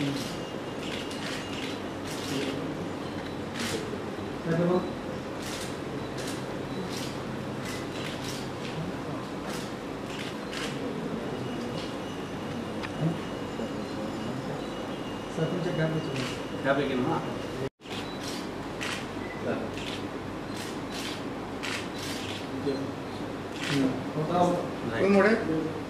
Sir కొంచెం gap వచ్చింది cab ఎక్కినమా உங்களுடைய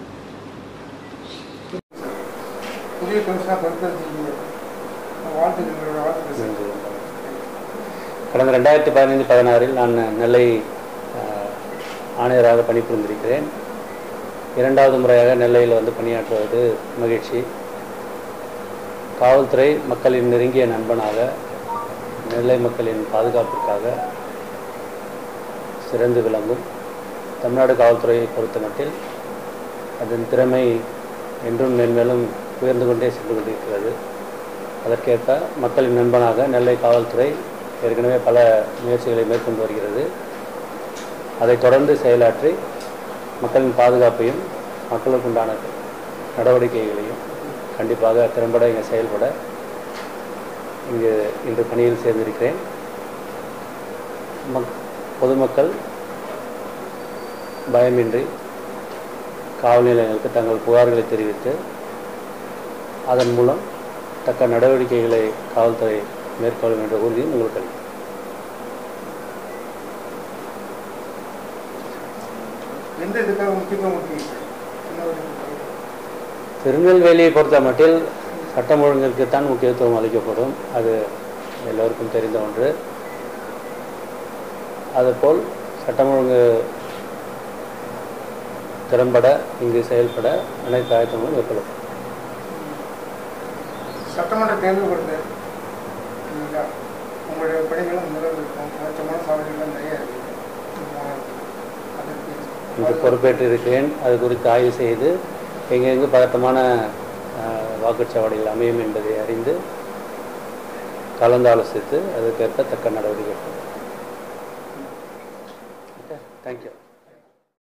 புதிய கமிஷனாக பொறுப்பேற்று வாழ்த்துக்களோட வாழ்த்துக்கள் கடந்த ரெண்டாயிரத்தி பதினைந்து பதினாறில் நான் நெல்லை அஹ், ஆணையராக பணிபுரிந்திருக்கிறேன் இரண்டாவது முறையாக நெல்லையில் வந்து பணியாற்றுவது மகிழ்ச்சி காவல்துறை மக்களின் நெருங்கிய நண்பனாக நெல்லை மக்களின் பாதுகாப்பிற்காக சிறந்து விளங்கும் தமிழ்நாடு காவல்துறையை பொறுத்தமட்டில் அதன் திறமை என்றும் மேன்மேலும் உயர்ந்து கொண்டே சென்று கொண்டிருக்கிறது அதற்கேற்ப மக்களின் நண்பனாக நெல்லை காவல்துறை ஏற்கனவே பல முயற்சிகளை மேற்கொண்டு வருகிறது அதைத் தொடர்ந்து செயலாற்றி மக்களின் பாதுகாப்பையும் மக்களுக்கு உண்டான நடவடிக்கைகளையும் கண்டிப்பாக திறம்பட இங்கே செயல்பட இங்கு இன்று பணியில் சேர்ந்திருக்கிறேன் மக் பொதுமக்கள் பயமின்றி காவல் நிலையங்களுக்கு தங்கள் புகார்களை தெரிவித்து அதன் மூலம் தக்க நடவடிக்கைகளை காவல்துறை மேற்கொள்ளும் என்ற உறுதியும் உங்களுக்கு அளிக்கிறேன். எந்த இதுக்காக முக்கியமாக முக்கியம் என்ன ஒரு திருநெல்வேலியை பொறுத்த மட்டில் சட்டம் ஒழுங்கிற்குத்தான் முக்கியத்துவம் அளிக்கப்படும் அது எல்லோருக்கும் தெரிந்த ஒன்று அதுபோல் சட்டம் ஒழுங்கு திறம்பட இங்கு செயல்பட அனைத்து ஆயத்தங்களும் மேற்கொள்ளப்படும் சட்டமன்ற தேர்தல் வருது இல்லைங்களா? உங்களுடைய பணிகளும் முதல்ல இருக்கும் மோசமான சாவடிகள் நிறைய இருக்குது இன்று அதற்கு பொறுப்பேற்று இருக்கிறேன் அது குறித்து ஆய்வு செய்து எங்கெங்கு பதட்டமான அஹ், வாக்குச்சாவடிகள் அமையும் என்பதை அறிந்து கலந்து ஆலோசித்து அதற்கேற்ப தக்க நடவடிக்கை எடுப்போம். Okay thank you